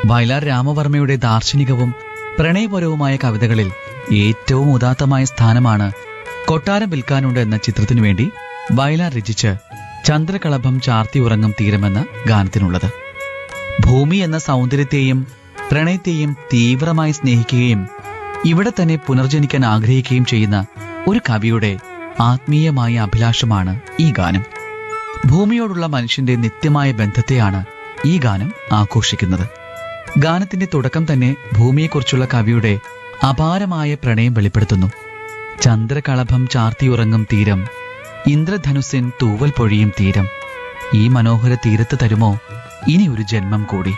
വയലാർ രാമവർമ്മയുടെ ദാർശനികവും പ്രണയപരവുമായ കവിതകളിൽ ഏറ്റവും ഉദാത്തമായ സ്ഥാനമാണ് കൊട്ടാരം വിൽക്കാനുണ്ട് എന്ന ചിത്രത്തിനു വേണ്ടി വയലാർ രചിച്ച് ചന്ദ്രകളഭം ചാർത്തി ഉറങ്ങും തീരമെന്ന ഗാനത്തിനുള്ളത് ഭൂമി എന്ന സൗന്ദര്യത്തെയും പ്രണയത്തെയും തീവ്രമായി സ്നേഹിക്കുകയും ഇവിടെ തന്നെ പുനർജനിക്കാൻ ആഗ്രഹിക്കുകയും ചെയ്യുന്ന ഒരു കവിയുടെ ആത്മീയമായ അഭിലാഷമാണ് ഈ ഗാനം ഭൂമിയോടുള്ള മനുഷ്യന്റെ നിത്യമായ ബന്ധത്തെയാണ് ഈ ഗാനം ആഘോഷിക്കുന്നത് ഗാനത്തിന്റെ തുടക്കം തന്നെ ഭൂമിയെക്കുറിച്ചുള്ള കവിയുടെ അപാരമായ പ്രണയം വെളിപ്പെടുത്തുന്നു ചന്ദ്രകളഭം ചാർത്തിയുറങ്ങും തീരം ഇന്ദ്രധനുസിൻ തൂവൽ പൊഴിയും തീരം ഈ മനോഹര തീരത്ത് തരുമോ ഇനി ഒരു ജന്മം കൂടി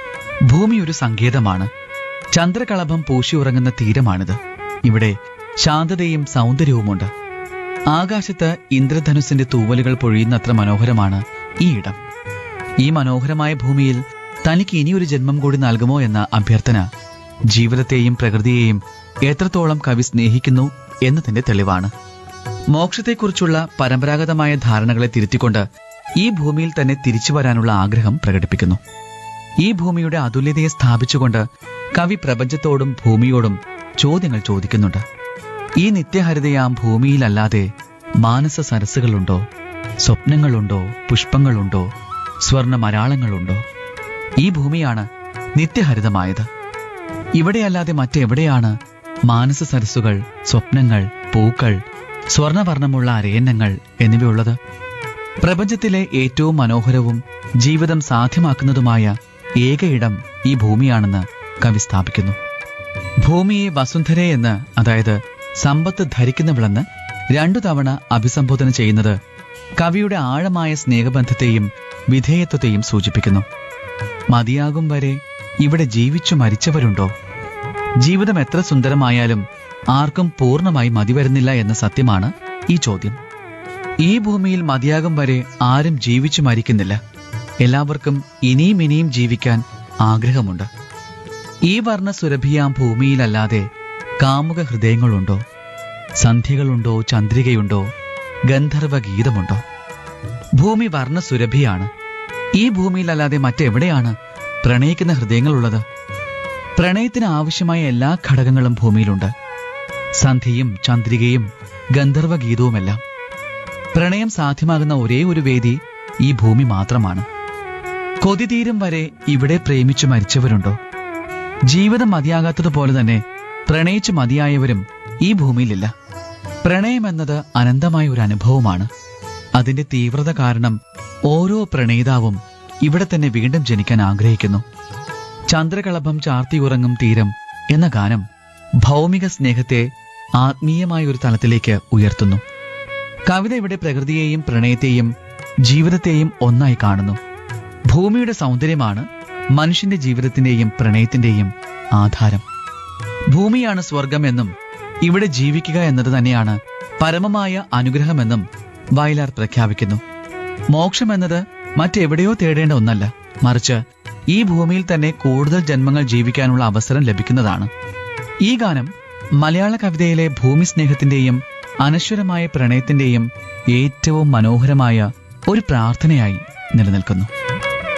ഭൂമി ഒരു സങ്കേതമാണ് ചന്ദ്രകളഭം പൂശിയുറങ്ങുന്ന തീരമാണിത് ഇവിടെ ശാന്തതയും സൗന്ദര്യവുമുണ്ട് ആകാശത്ത് ഇന്ദ്രധനുസിന്റെ തൂവലുകൾ പൊഴിയുന്നത്ര മനോഹരമാണ് ഈ ഇടം ഈ മനോഹരമായ ഭൂമിയിൽ തനിക്ക് ഇനിയൊരു ജന്മം കൂടി നൽകുമോ എന്ന അഭ്യർത്ഥന ജീവിതത്തെയും പ്രകൃതിയെയും എത്രത്തോളം കവി സ്നേഹിക്കുന്നു എന്നതിന്റെ തെളിവാണ് മോക്ഷത്തെക്കുറിച്ചുള്ള പരമ്പരാഗതമായ ധാരണകളെ തിരുത്തിക്കൊണ്ട് ഈ ഭൂമിയിൽ തന്നെ തിരിച്ചു വരാനുള്ള ആഗ്രഹം പ്രകടിപ്പിക്കുന്നു ഈ ഭൂമിയുടെ അതുല്യതയെ സ്ഥാപിച്ചുകൊണ്ട് കവി പ്രപഞ്ചത്തോടും ഭൂമിയോടും ചോദ്യങ്ങൾ ചോദിക്കുന്നുണ്ട് ഈ നിത്യഹരിതയാം ഭൂമിയിലല്ലാതെ മാനസ സരസുകളുണ്ടോ സ്വപ്നങ്ങളുണ്ടോ പുഷ്പങ്ങളുണ്ടോ സ്വർണ്ണ മരാളങ്ങളുണ്ടോ ഈ ഭൂമിയാണ് നിത്യഹരിതമായത് ഇവിടെയല്ലാതെ മറ്റെവിടെയാണ് മാനസ സരസുകൾ സ്വപ്നങ്ങൾ പൂക്കൾ സ്വർണവർണ്ണമുള്ള അരയന്നങ്ങൾ എന്നിവയുള്ളത് പ്രപഞ്ചത്തിലെ ഏറ്റവും മനോഹരവും ജീവിതം സാധ്യമാക്കുന്നതുമായ ഏക ഇടം ഈ ഭൂമിയാണെന്ന് കവി സ്ഥാപിക്കുന്നു ഭൂമിയെ വസുന്ധരെ എന്ന് അതായത് സമ്പത്ത് ധരിക്കുന്നവളെന്ന് രണ്ടു തവണ അഭിസംബോധന ചെയ്യുന്നത് കവിയുടെ ആഴമായ സ്നേഹബന്ധത്തെയും വിധേയത്വത്തെയും സൂചിപ്പിക്കുന്നു മതിയാകും വരെ ഇവിടെ ജീവിച്ചു മരിച്ചവരുണ്ടോ ജീവിതം എത്ര സുന്ദരമായാലും ആർക്കും പൂർണ്ണമായി മതിവരുന്നില്ല എന്ന സത്യമാണ് ഈ ചോദ്യം ഈ ഭൂമിയിൽ മതിയാകും വരെ ആരും ജീവിച്ചു മരിക്കുന്നില്ല എല്ലാവർക്കും ഇനിയും ഇനിയും ജീവിക്കാൻ ആഗ്രഹമുണ്ട് ഈ വർണ്ണ സുരഭിയാം ഭൂമിയിലല്ലാതെ കാമുക ഹൃദയങ്ങളുണ്ടോ സന്ധ്യകളുണ്ടോ ചന്ദ്രികയുണ്ടോ ഗന്ധർവ ഗീതമുണ്ടോ ഭൂമി വർണ്ണ സുരഭിയാണ് ഈ ഭൂമിയിലല്ലാതെ മറ്റെവിടെയാണ് പ്രണയിക്കുന്ന ഹൃദയങ്ങളുള്ളത് പ്രണയത്തിന് ആവശ്യമായ എല്ലാ ഘടകങ്ങളും ഭൂമിയിലുണ്ട് സന്ധ്യയും ചന്ദ്രികയും ഗന്ധർവ ഗീതവുമെല്ലാം പ്രണയം സാധ്യമാകുന്ന ഒരേ ഒരു വേദി ഈ ഭൂമി മാത്രമാണ് കൊതിതീരം വരെ ഇവിടെ പ്രേമിച്ചു മരിച്ചവരുണ്ടോ ജീവിതം മതിയാകാത്തതുപോലെ തന്നെ പ്രണയിച്ചു മതിയായവരും ഈ ഭൂമിയിലില്ല പ്രണയം എന്നത് അനന്തമായ ഒരു അനുഭവമാണ് അതിന്റെ തീവ്രത കാരണം ഓരോ പ്രണയിതാവും ഇവിടെ തന്നെ വീണ്ടും ജനിക്കാൻ ആഗ്രഹിക്കുന്നു ചന്ദ്രകളഭം ചാർത്തിയുറങ്ങും തീരം എന്ന ഗാനം ഭൗമിക സ്നേഹത്തെ ആത്മീയമായ ഒരു തലത്തിലേക്ക് ഉയർത്തുന്നു കവിത ഇവിടെ പ്രകൃതിയെയും പ്രണയത്തെയും ജീവിതത്തെയും ഒന്നായി കാണുന്നു ഭൂമിയുടെ സൗന്ദര്യമാണ് മനുഷ്യന്റെ ജീവിതത്തിന്റെയും പ്രണയത്തിന്റെയും ആധാരം ഭൂമിയാണ് സ്വർഗമെന്നും ഇവിടെ ജീവിക്കുക എന്നത് തന്നെയാണ് പരമമായ അനുഗ്രഹമെന്നും വയലാർ പ്രഖ്യാപിക്കുന്നു മോക്ഷം എന്നത് മറ്റെവിടെയോ തേടേണ്ട ഒന്നല്ല മറിച്ച് ഈ ഭൂമിയിൽ തന്നെ കൂടുതൽ ജന്മങ്ങൾ ജീവിക്കാനുള്ള അവസരം ലഭിക്കുന്നതാണ് ഈ ഗാനം മലയാള കവിതയിലെ ഭൂമി സ്നേഹത്തിന്റെയും അനശ്വരമായ പ്രണയത്തിന്റെയും ഏറ്റവും മനോഹരമായ ഒരു പ്രാർത്ഥനയായി നിലനിൽക്കുന്നു